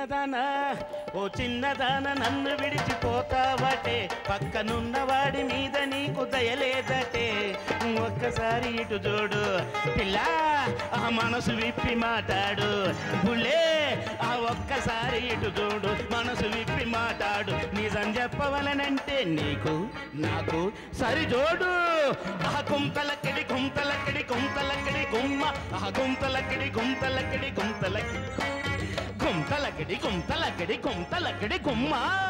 దానా ఓ చిన్నదాన నన్ను విడిచిపోతావటే పక్కనున్న వాడి మీద నీకు దయలేదటే ఒక్కసారి ఇటు చూడు పిల్ల ఆ మనసు విప్పి మాట్లాడు బుల్లే ఆ ఒక్కసారి ఇటు చూడు మనసు విప్పి మాట్లాడు నిజం చెప్పవలనంటే నీకు నాకు సరి జోడు ఆ గుంతలక్కడి గుంతలక్కడి గుంతలక్కడి గుమ్మ ఆ గుంతలక్కడి గుంతలక్కడి గుంతలక్కడి గుంతలక్కడి గుంతలక్కడి గుంతలక్కడి గుమ్మ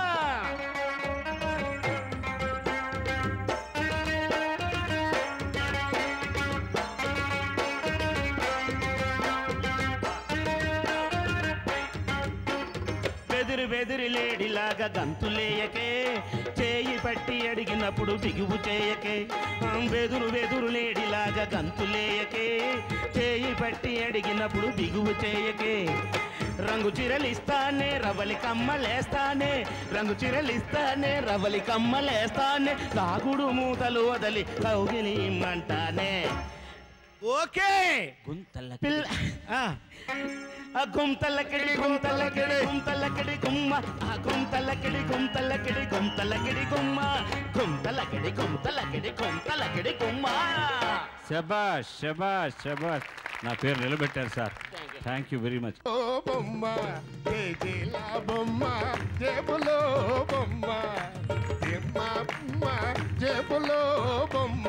బెదిరి బెదిరి లేడిలాగా గంతులేయకే చేయి పట్టి అడిగినప్పుడు బిగువు చేయకే ఆ, బెదురు బెదురు లేడిలాగా గంతులేయకే చేయి పట్టి అడిగినప్పుడు బిగువు చేయకే రంగు చిరలిస్తానే రవలి కమ్మలేస్తానే రంగు చిరలిస్తానే రవలి కమ్మలేస్తానే తాగుడు మూతలు వదలి కౌగిలిమ్మంటానే ఓకే గుంతల పిల్ల ఆ. ఆ గుంతలకిడి గుంతలకిడి గుంతలకిడి గుమ్మ ఆ గుంతలకిడి గుంతలకిడి గుంతలకిడి గుమ్మ గుంతలకిడి గుంతలకిడి గుంతలకిడి గుమ్మ శబాష్ శబాష్ శబాష్ నా పేరు నిలబెట్టారు sir thank you very much ఓ బొమ్మ కేజీల బొమ్మ జేబులో బొమ్మ ఎమ్మ బొమ్మ జేబులో బొమ్మ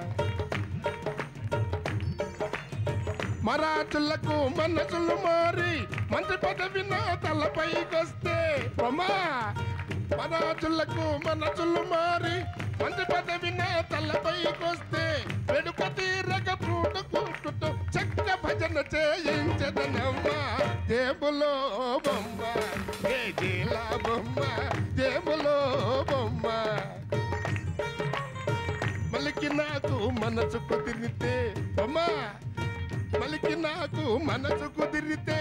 మరాఠులకు మనసులు మారి మంచి పదవి నా తలపైకొస్తే బొమ్మ మరాఠులకు మనసులు మారి మంచి పదవి నా తలపైకొస్తే వెనుక తీరగ పూడుకుంటూ చక్క భజన చేయించదనమ్మ జేబులో బొమ్మ కేజీల బొమ్మ జేబులో బొమ్మ మలికి నాకు మనసు కుదిరితే బొమ్మ మలికి నాకు మనసు కుదిరితే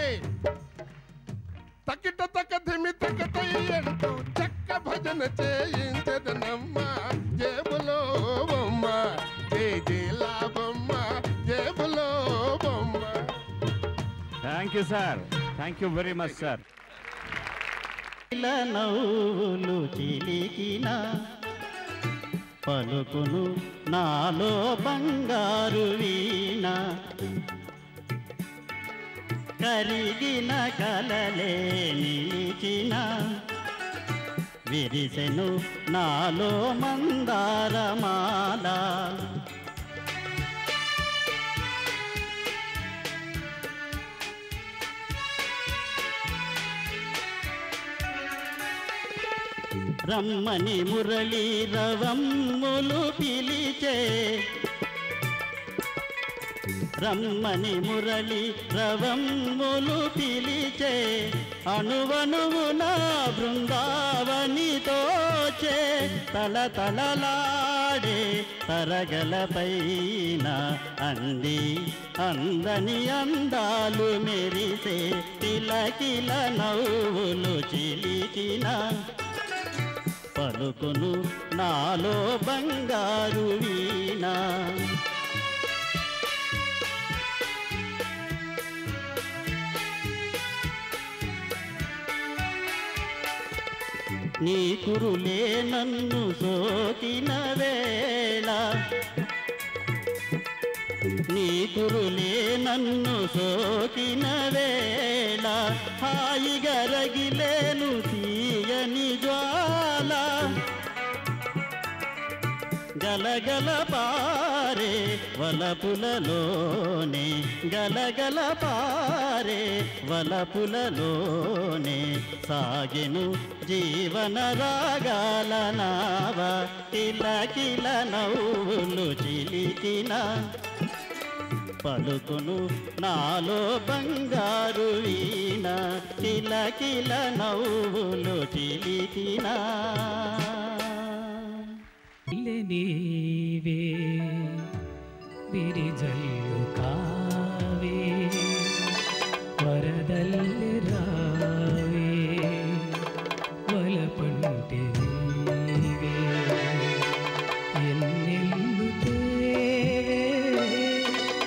తకిట తక ధిమి తకటై అంటూ చక్క భజన చేయించదనమ్మ జేబులో బొమ్మ జేజేలా బొమ్మ జేబులో బొమ్మ thank you sir thank you very much sir ఇలా నవ్వులు చిలికిన పలుకును నాలో బంగారు వీణ కరిగిన కలలే నిలిచిన విరిసెను నాలో మందారమాల రమ్మని మురళీ రవమ్ములు పిలిచే రమ్మని మురళి రవమ్ములు పిలిచే అణువణువు నా బృందావని తోచే తల తలలాడే తరగలపైన అంది అందని అందాలు మెరిసే కిలకిల నవ్వులు చిలికిన పలుకును నాలో బంగారు వీణ నీ కురులే నన్ను సోకిన వేళ నీ కురులే నన్ను సోకిన వేళ హాయిగా రగిలేను తీయని జ్వాల గలగల పారే వలపులలోనే గలగల పారే వలపులలోనే సాగెను జీవన రాగాల నావ కిల కిల నవ్వులు చిలికిన పలుకును నాలో బంగారు వీణ కిల కిల నవ్వులు చిలికినా ఇల్లె నీవే బిరిజల్లు కావే వరదల్లి రావే వలపంటే నీవే ఎన్నెల్లు తేవే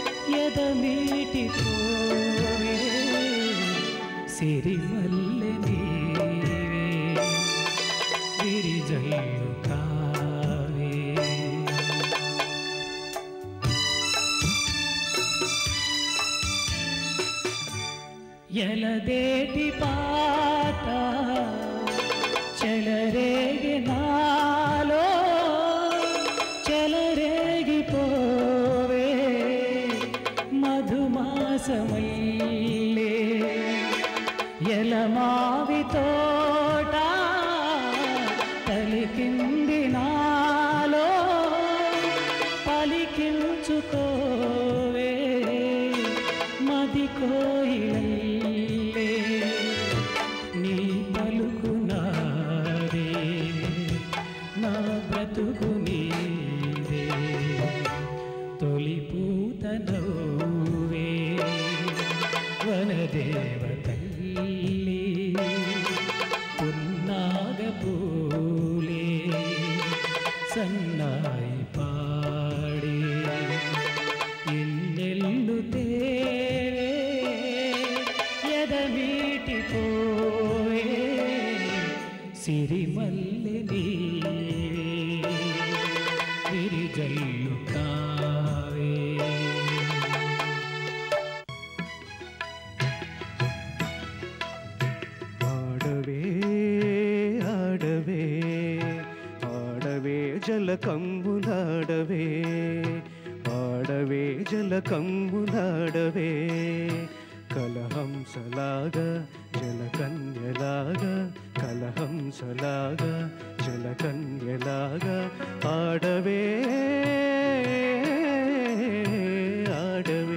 ఎదమీటి పోవే సిరిమల్లె మావి తోట పలికింది నాలో పలికించుకోవే మది కోయిలల్లే నీ పలుకు నాదే నా బ్రతుకు నీదే తొలి పూత నవ్వే వనదేవతల్లి పున్నాగ పూలే సన్నాయి పాడే ఎన్నెల్లు తేవే ఎదమీటి పోవే సిరిమల్లె నీవే విరిజల్లు కావే ఆడవే ఆడవే ఆడవే జల కంబులాడవే ఆడవే జల కంబులాడవే కలహంసలాగా జలకన్యలాగా కలహంసలాగా జలకన్యలాగా ఆడవే ఆడవే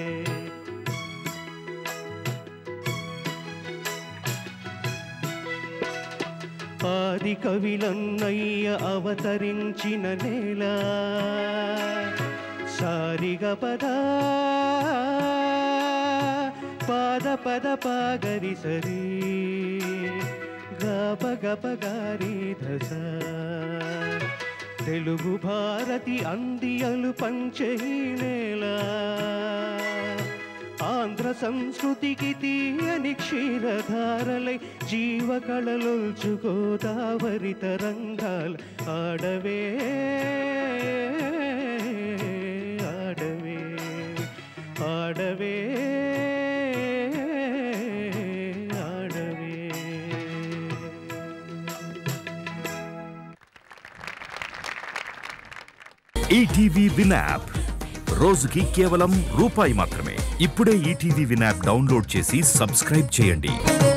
ఆది కవిలన్నయ్య అవతరించిన నేల సారిగ పద పాద పద పాగరి సరి గప గప గారి ధస తెలుగు భారతి అందియలు పంచే నేల ఆంధ్ర సంస్కృతికి తీయని క్షీరధారలై జీవకళలొల్చు గోదావరి తరంగాల్ ఆడవే ఆడవే ఆడవే ఆడవే ఈటీవీ విన్ యాప్ రోజుకి కేవలం రూపాయి మాత్రమే ఇప్పుడే ఈటీవీ విన్ యాప్ డౌన్లోడ్ చేసి సబ్స్క్రైబ్ చేయండి